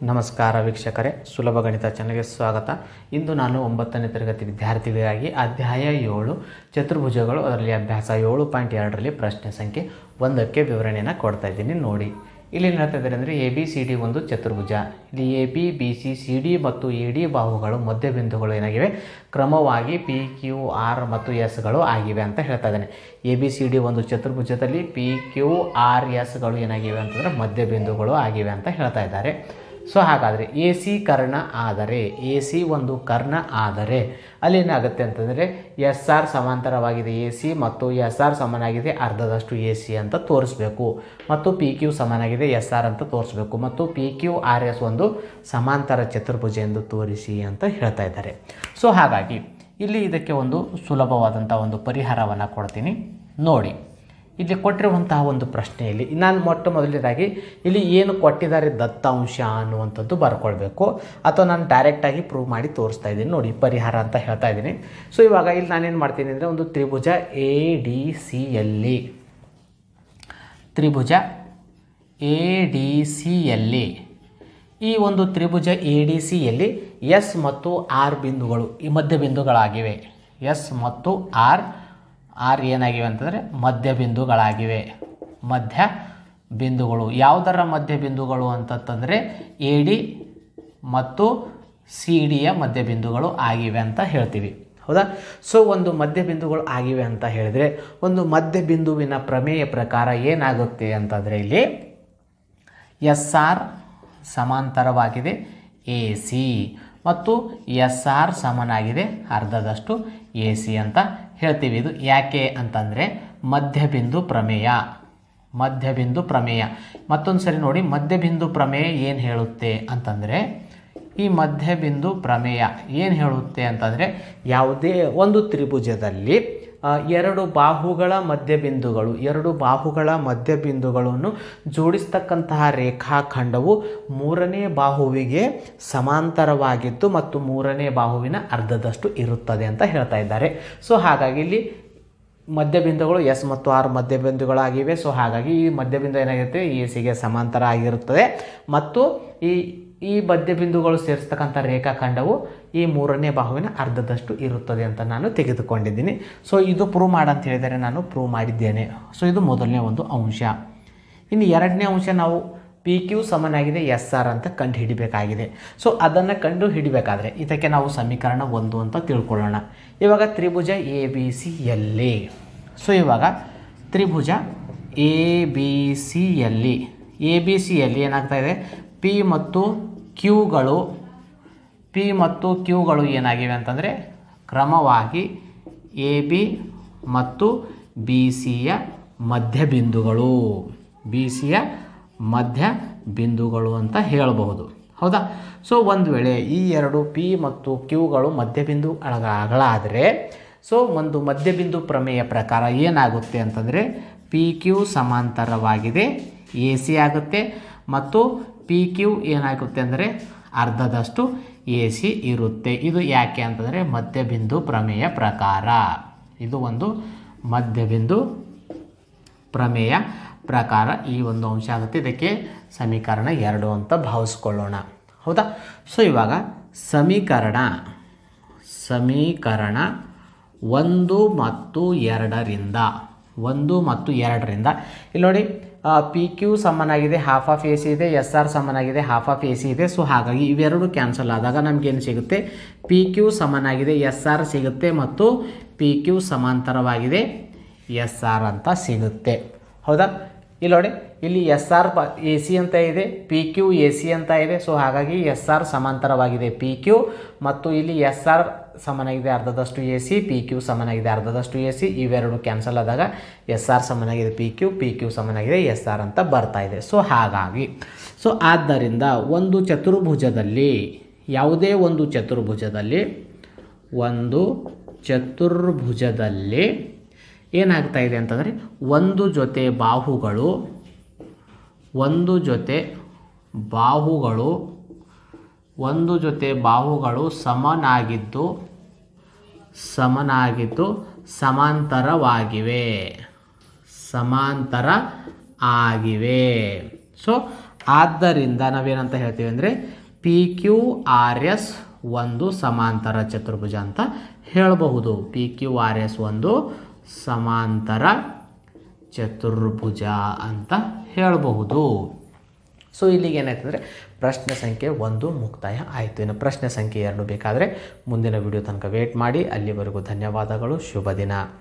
ನಮಸ್ಕಾರ ವೀಕ್ಷಕರೇ ಸುಲಭ ಗಣಿತ ಚಾನಲ್ಗೆ ಸ್ವಾಗತ ಇಂದು ನಾನು ಒಂಬತ್ತನೇ ತರಗತಿ ವಿದ್ಯಾರ್ಥಿಗಳಿಗಾಗಿ ಅಧ್ಯಾಯ ಏಳು ಚತುರ್ಭುಜಗಳು ಅದರಲ್ಲಿ ಅಭ್ಯಾಸ ಏಳು ಪಾಯಿಂಟ್ ಎರಡರಲ್ಲಿ ಪ್ರಶ್ನೆ ಸಂಖ್ಯೆ ಒಂದಕ್ಕೆ ವಿವರಣೆಯನ್ನು ಕೊಡ್ತಾ ಇದ್ದೀನಿ ನೋಡಿ ಇಲ್ಲಿ ಏನು ಹೇಳ್ತಾ ಇದ್ದಾರೆ ಅಂದರೆ ಎ ಬಿ ಸಿ ಡಿ ಒಂದು ಚತುರ್ಭುಜ ಇಲ್ಲಿ A B B C C D ಮತ್ತು ಎ ಡಿ ಬಾಹುಗಳು ಮಧ್ಯಬಿಂದುಗಳು ಏನಾಗಿವೆ ಕ್ರಮವಾಗಿ ಪಿ ಕ್ಯೂ ಆರ್ ಮತ್ತು ಎಸ್ಗಳು ಆಗಿವೆ ಅಂತ ಹೇಳ್ತಾ ಇದ್ದಾನೆ ಎ ಬಿ ಸಿ ಡಿ ಒಂದು ಚತುರ್ಭುಜದಲ್ಲಿ ಪಿ ಕ್ಯೂ ಆರ್ ಎಸ್ಗಳು ಏನಾಗಿವೆ ಅಂತಂದರೆ ಮಧ್ಯಬಿಂದುಗಳು ಆಗಿವೆ ಅಂತ ಹೇಳ್ತಾ ಇದ್ದಾರೆ ಸೊ ಹಾಗಾದರೆ ಎ ಸಿ ಕರ್ಣ ಆದರೆ ಎ ಸಿ ಒಂದು ಕರ್ಣ ಆದರೆ ಅಲ್ಲೇನಾಗುತ್ತೆ ಅಂತಂದರೆ ಎಸ್ ಆರ್ ಸಮಾಂತರವಾಗಿದೆ ಎ ಸಿ ಮತ್ತು ಎಸ್ ಆರ್ ಸಮನಾಗಿದೆ ಅರ್ಧದಷ್ಟು ಎ ಸಿ ಅಂತ ತೋರಿಸ್ಬೇಕು ಮತ್ತು ಪಿ ಕ್ಯೂ ಸಮನಾಗಿದೆ ಎಸ್ ಆರ್ ಅಂತ ತೋರಿಸ್ಬೇಕು ಮತ್ತು ಪಿ ಕ್ಯೂ ಆರ್ ಎಸ್ ಒಂದು ಸಮಾಂತರ ಚತುರ್ಭುಜ ಎಂದು ತೋರಿಸಿ ಅಂತ ಹೇಳ್ತಾ ಇದ್ದಾರೆ ಸೊ ಹಾಗಾಗಿ ಇಲ್ಲಿ ಇದಕ್ಕೆ ಒಂದು ಸುಲಭವಾದಂಥ ಒಂದು ಪರಿಹಾರವನ್ನು ಕೊಡ್ತೀನಿ ನೋಡಿ ಇಲ್ಲಿ ಕೊಟ್ಟಿರುವಂತಹ ಒಂದು ಪ್ರಶ್ನೆಯಲ್ಲಿ ನಾನು ಮೊಟ್ಟ ಮೊದಲನೇದಾಗಿ ಇಲ್ಲಿ ಏನು ಕೊಟ್ಟಿದ್ದಾರೆ ದತ್ತಾಂಶ ಅನ್ನುವಂಥದ್ದು ಬರ್ಕೊಳ್ಬೇಕು ಅಥವಾ ನಾನು ಡೈರೆಕ್ಟಾಗಿ ಪ್ರೂವ್ ಮಾಡಿ ತೋರಿಸ್ತಾ ಇದ್ದೀನಿ ನೋಡಿ ಪರಿಹಾರ ಅಂತ ಹೇಳ್ತಾ ಇದ್ದೀನಿ ಸೊ ಇವಾಗ ಇಲ್ಲಿ ನಾನೇನು ಮಾಡ್ತೀನಿ ಅಂದರೆ ಒಂದು ತ್ರಿಭುಜ ಎ ಡಿ ಸಿಯಲ್ಲಿ ತ್ರಿಭುಜ ಎ ಡಿ ಸಿಯಲ್ಲಿ ಈ ಒಂದು ತ್ರಿಭುಜ ಎ ಡಿ ಸಿಯಲ್ಲಿ ಎಸ್ ಮತ್ತು ಆರ್ ಬಿಂದುಗಳು ಈ ಮಧ್ಯ ಬಿಂದುಗಳಾಗಿವೆ ಎಸ್ ಮತ್ತು ಆರ್ ಆರ್ ಏನಾಗಿವೆ ಅಂತಂದರೆ ಮಧ್ಯ ಬಿಂದುಗಳಾಗಿವೆ ಮಧ್ಯ ಬಿಂದುಗಳು ಯಾವುದರ ಮಧ್ಯ ಬಿಂದುಗಳು ಅಂತಂತಂದರೆ ಎ ಡಿ ಮತ್ತು ಸಿ ಡಿಯ ಮಧ್ಯ ಬಿಂದುಗಳು ಆಗಿವೆ ಅಂತ ಹೇಳ್ತೀವಿ ಹೌದಾ ಸೊ ಒಂದು ಮಧ್ಯ ಬಿಂದುಗಳು ಆಗಿವೆ ಅಂತ ಹೇಳಿದರೆ ಒಂದು ಮಧ್ಯ ಬಿಂದುವಿನ ಪ್ರಮೇಯ ಪ್ರಕಾರ ಏನಾಗುತ್ತೆ ಅಂತಂದರೆ ಇಲ್ಲಿ ಎಸ್ ಆರ್ ಸಮಾಂತರವಾಗಿದೆ ಎ ಸಿ ಮತ್ತು ಎಸ್ ಆರ್ ಸಮನಾಗಿದೆ ಅರ್ಧದಷ್ಟು ಎ ಸಿ ಅಂತ ಹೇಳ್ತೀವಿ ಇದು ಯಾಕೆ ಅಂತಂದರೆ ಮಧ್ಯಬಿಂದು ಪ್ರಮೇಯ ಮಧ್ಯಬಿಂದು ಪ್ರಮೇಯ ಮತ್ತೊಂದು ಸರಿ ನೋಡಿ ಮಧ್ಯಬಿಂದು ಪ್ರಮೇಯ ಏನು ಹೇಳುತ್ತೆ ಅಂತಂದರೆ ಈ ಮಧ್ಯಬಿಂದು ಪ್ರಮೇಯ ಏನು ಹೇಳುತ್ತೆ ಅಂತಂದರೆ ಯಾವುದೇ ಒಂದು ತ್ರಿಭುಜದಲ್ಲಿ ಆ, ಎರಡು ಬಾಹುಗಳ ಮಧ್ಯಬಿಂದುಗಳು ಎರಡು ಬಾಹುಗಳ ಮಧ್ಯಬಿಂದುಗಳನ್ನು ಜೋಡಿಸ್ತಕ್ಕಂತಹ ರೇಖಾಖಂಡವು ಮೂರನೇ ಬಾಹುವಿಗೆ ಸಮಾಂತರವಾಗಿದ್ದು ಮತ್ತು ಮೂರನೇ ಬಾಹುವಿನ ಅರ್ಧದಷ್ಟು ಇರುತ್ತದೆ ಅಂತ ಹೇಳ್ತಾ ಇದ್ದಾರೆ ಸೊ ಹಾಗಾಗಿ ಇಲ್ಲಿ ಮಧ್ಯಬಿಂದುಗಳು ಎಸ್ ಮತ್ತು ಆರ್ ಮಧ್ಯಬಿಂದುಗಳಾಗಿವೆ ಸೊ ಹಾಗಾಗಿ ಈ ಮಧ್ಯಬಿಂದು ಏನಾಗಿರುತ್ತೆ ಎ ಸಿಗೆ ಸಮಾಂತರ ಆಗಿರುತ್ತದೆ ಮತ್ತು ಈ ಈ ಮಧ್ಯಬಿಂದುಗಳು ಸೇರಿಸ್ತಕ್ಕಂಥ ರೇಖಾಖಂಡವು ಈ ಮೂರನೇ ಬಾಹುವಿನ ಅರ್ಧದಷ್ಟು ಇರುತ್ತದೆ ಅಂತ ನಾನು ತೆಗೆದುಕೊಂಡಿದ್ದೀನಿ ಸೊ ಇದು ಪ್ರೂವ್ ಮಾಡಂತ ಹೇಳಿದರೆ ನಾನು ಪ್ರೂವ್ ಮಾಡಿದ್ದೇನೆ ಸೊ ಇದು ಮೊದಲನೇ ಒಂದು ಅಂಶ ಇನ್ನು ಎರಡನೇ ಅಂಶ ನಾವು ಪಿ ಕ್ಯೂ ಸಮನಾಗಿದೆ ಎಸ್ ಆರ್ ಅಂತ ಕಂಡು ಹಿಡಿಬೇಕಾಗಿದೆ ಸೊ ಅದನ್ನು ಕಂಡು ಹಿಡಿಬೇಕಾದ್ರೆ ಇದಕ್ಕೆ ನಾವು ಸಮೀಕರಣ ಒಂದು ಅಂತ ತಿಳ್ಕೊಳ್ಳೋಣ ಇವಾಗ ತ್ರಿಭುಜ ಎ ಬಿ ಸಿ ಎಲ್ಲಿ ಸೊ ಇವಾಗ ತ್ರಿಭುಜ ಎ ಬಿ ಸಿಯಲ್ಲಿ ಎ ಬಿ ಸಿಯಲ್ಲಿ ಏನಾಗ್ತಾ ಇದೆ ಪಿ ಮತ್ತು ಕ್ಯೂಗಳು ಪಿ ಮತ್ತು ಕ್ಯೂಗಳು ಏನಾಗಿವೆ ಅಂತಂದರೆ ಕ್ರಮವಾಗಿ ಎ ಬಿ ಮತ್ತು ಬಿ ಸಿಯ ಮಧ್ಯಬಿಂದುಗಳು ಬಿ ಸಿಯ ಮಧ್ಯ ಬಿಂದುಗಳು ಅಂತ ಹೇಳಬಹುದು ಹೌದಾ ಸೊ ಒಂದು ವೇಳೆ ಈ ಎರಡು ಪಿ ಮತ್ತು ಕ್ಯೂಗಳು ಮಧ್ಯಬಿಂದುಗಳಾದರೆ ಸೊ ಒಂದು ಮಧ್ಯಬಿಂದು ಪ್ರಮೇಯ ಪ್ರಕಾರ ಏನಾಗುತ್ತೆ ಅಂತಂದರೆ ಪಿ ಕ್ಯೂ ಸಮಾಂತರವಾಗಿದೆ ಎ ಸಿ ಆಗುತ್ತೆ ಮತ್ತು ಪಿ ಕ್ಯೂ ಏನಾಗುತ್ತೆ ಅಂದರೆ ಅರ್ಧದಷ್ಟು ಎ ಸಿ ಇರುತ್ತೆ ಇದು ಯಾಕೆ ಅಂತಂದರೆ ಮಧ್ಯಬಿಂದು ಪ್ರಮೇಯ ಪ್ರಕಾರ ಇದು ಒಂದು ಮಧ್ಯಬಿಂದು ಪ್ರಮೇಯ ಪ್ರಕಾರ ಈ ಒಂದು ಅಂಶ ಆಗುತ್ತೆ ಇದಕ್ಕೆ ಸಮೀಕರಣ ಎರಡು ಅಂತ ಭಾವಿಸ್ಕೊಳ್ಳೋಣ ಹೌದಾ ಸೊ ಇವಾಗ ಸಮೀಕರಣ ಸಮೀಕರಣ ಒಂದು ಮತ್ತು ಎರಡರಿಂದ ಒಂದು ಮತ್ತು ಎರಡರಿಂದ ಇಲ್ಲಿ ನೋಡಿ ಪಿ ಕ್ಯೂ ಸಮನಾಗಿದೆ ಹಾಫ್ ಆಫ್ ಎ ಸಿ ಇದೆ ಎಸ್ ಆರ್ ಸಮನಾಗಿದೆ ಹಾಫ್ ಆಫ್ ಎ ಸಿ ಇದೆ ಸೊ ಹಾಗಾಗಿ ಇವೆರಡು ಕ್ಯಾನ್ಸಲ್ ಆದಾಗ ನಮಗೇನು ಸಿಗುತ್ತೆ ಪಿ ಕ್ಯೂ ಸಮನಾಗಿದೆ ಎಸ್ ಆರ್ ಸಿಗುತ್ತೆ ಮತ್ತು ಪಿ ಕ್ಯೂ ಸಮಾಂತರವಾಗಿದೆ ಎಸ್ ಆರ್ ಅಂತ ಸಿಗುತ್ತೆ ಹೌದಾ ಇಲ್ಲಿ ನೋಡಿ ಇಲ್ಲಿ ಎಸ್ ಆರ್ ಪ ಎ ಸಿ ಅಂತ ಇದೆ ಪಿ ಕ್ಯೂ ಎ ಸಿ ಅಂತ ಇದೆ ಸೊ ಹಾಗಾಗಿ ಎಸ್ ಆರ್ ಸಮಾಂತರವಾಗಿದೆ ಪಿ ಕ್ಯೂ ಮತ್ತು ಇಲ್ಲಿ ಎಸ್ ಆರ್ ಸಮನಾಗಿದೆ ಅರ್ಧದಷ್ಟು ಎ ಸಿ ಪಿ ಕ್ಯೂ ಸಮನಾಗಿದೆ ಅರ್ಧದಷ್ಟು ಎ ಸಿ ಇವೆರಡು ಕ್ಯಾನ್ಸಲ್ ಆದಾಗ ಎಸ್ ಆರ್ ಸಮನಾಗಿದೆ ಪಿ ಕ್ಯೂ ಪಿ ಕ್ಯೂ ಸಮನಾಗಿದೆ ಎಸ್ ಆರ್ ಅಂತ ಬರ್ತಾ ಇದೆ ಸೊ ಹಾಗಾಗಿ ಸೊ ಆದ್ದರಿಂದ ಒಂದು ಚತುರ್ಭುಜದಲ್ಲಿ ಯಾವುದೇ ಒಂದು ಚತುರ್ಭುಜದಲ್ಲಿ ಒಂದು ಚತುರ್ಭುಜದಲ್ಲಿ ಏನಾಗ್ತಾ ಇದೆ ಅಂತಂದರೆ ಒಂದು ಜೊತೆ ಬಾಹುಗಳು ಒಂದು ಜೊತೆ ಬಾಹುಗಳು ಒಂದು ಜೊತೆ ಬಾಹುಗಳು ಸಮನಾಗಿದ್ದು ಸಮನಾಗಿದ್ದು ಸಮಾಂತರವಾಗಿವೆ ಸಮಾಂತರ ಆಗಿವೆ ಸೊ ಆದ್ದರಿಂದ ನಾವೇನಂತ ಹೇಳ್ತೀವಿ ಅಂದರೆ ಪಿ ಕ್ಯೂ ಆರ್ ಎಸ್ ಒಂದು ಸಮಾಂತರ ಚತುರ್ಭುಜ ಅಂತ ಹೇಳಬಹುದು ಪಿ ಕ್ಯೂ ಆರ್ ಎಸ್ ಒಂದು ಸಮಾಂತರ ಚತುರ್ಭುಜ ಅಂತ ಹೇಳಬಹುದು ಸೊ ಇಲ್ಲಿಗೆ ಏನಾಯ್ತಂದರೆ ಪ್ರಶ್ನೆ ಸಂಖ್ಯೆ ಒಂದು ಮುಕ್ತಾಯ ಆಯಿತು ಇನ್ನು ಪ್ರಶ್ನೆ ಸಂಖ್ಯೆ ಎರಡು ಬೇಕಾದರೆ ಮುಂದಿನ ವಿಡಿಯೋ ತನಕ ವೇಟ್ ಮಾಡಿ ಅಲ್ಲಿವರೆಗೂ ಧನ್ಯವಾದಗಳು ಶುಭ ದಿನ